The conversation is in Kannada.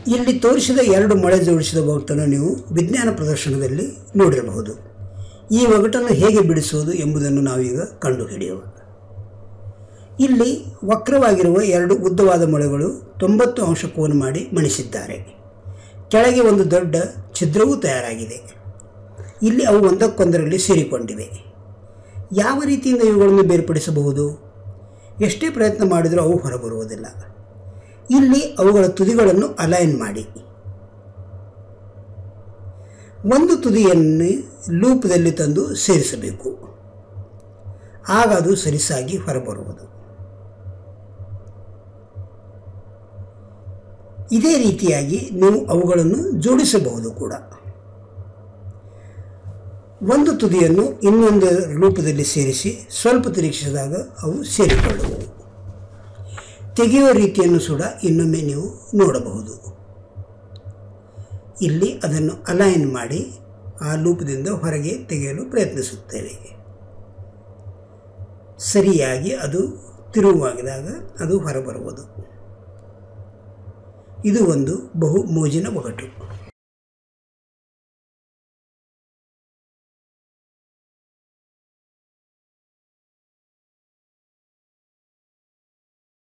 ಇಲ್ಲಿ ತೋರಿಸಿದ ಎರಡು ಮೊಳೆ ಜೋಡಿಸಿದ ಒಗಟನ್ನು ನೀವು ವಿಜ್ಞಾನ ಪ್ರದರ್ಶನದಲ್ಲಿ ನೋಡಿರಬಹುದು ಈ ಒಗಟನ್ನು ಹೇಗೆ ಬಿಡಿಸುವುದು ಎಂಬುದನ್ನು ನಾವೀಗ ಕಂಡುಹಿಡಿಯುವ ಇಲ್ಲಿ ವಕ್ರವಾಗಿರುವ ಎರಡು ಉದ್ದವಾದ ಮೊಳೆಗಳು ತೊಂಬತ್ತು ಅಂಶ ಕೋನ ಮಾಡಿ ಮಣಿಸಿದ್ದಾರೆ ಕೆಳಗೆ ಒಂದು ದೊಡ್ಡ ಛಿದ್ರವೂ ತಯಾರಾಗಿದೆ ಇಲ್ಲಿ ಅವು ಒಂದಕ್ಕೊಂದರಲ್ಲಿ ಸೇರಿಕೊಂಡಿವೆ ಯಾವ ರೀತಿಯಿಂದ ಇವುಗಳನ್ನು ಬೇರ್ಪಡಿಸಬಹುದು ಎಷ್ಟೇ ಪ್ರಯತ್ನ ಮಾಡಿದರೂ ಅವು ಹೊರಬರುವುದಿಲ್ಲ ಇಲ್ಲಿ ಅವುಗಳ ತುದಿಗಳನ್ನು ಅಲೈನ್ ಮಾಡಿ ಒಂದು ತುದಿಯನ್ನು ಲೂಪ್ದಲ್ಲಿ ತಂದು ಸೇರಿಸಬೇಕು ಆಗ ಅದು ಸರಿಸಾಗಿ ಹೊರಬರುವುದು ಇದೇ ರೀತಿಯಾಗಿ ನೀವು ಅವುಗಳನ್ನು ಜೋಡಿಸಬಹುದು ಕೂಡ ಒಂದು ತುದಿಯನ್ನು ಇನ್ನೊಂದು ರೂಪದಲ್ಲಿ ಸೇರಿಸಿ ಸ್ವಲ್ಪ ತಿರುಗಿಸಿದಾಗ ಅವು ಸೇರಿಕೊಳ್ಳುವವು ತೆಗೆಯುವ ರೀತಿಯನ್ನು ಕೂಡ ಇನ್ನೊಮ್ಮೆ ನೀವು ನೋಡಬಹುದು ಇಲ್ಲಿ ಅದನ್ನು ಅಲೈನ್ ಮಾಡಿ ಆ ಲೂಪದಿಂದ ಹೊರಗೆ ತೆಗೆಯಲು ಪ್ರಯತ್ನಿಸುತ್ತೇವೆ ಸರಿಯಾಗಿ ಅದು ತಿರುವಾಗಿದಾಗ ಅದು ಹೊರಬರುವುದು ಇದು ಒಂದು ಬಹು ಮೋಜಿನ ಒಗಟು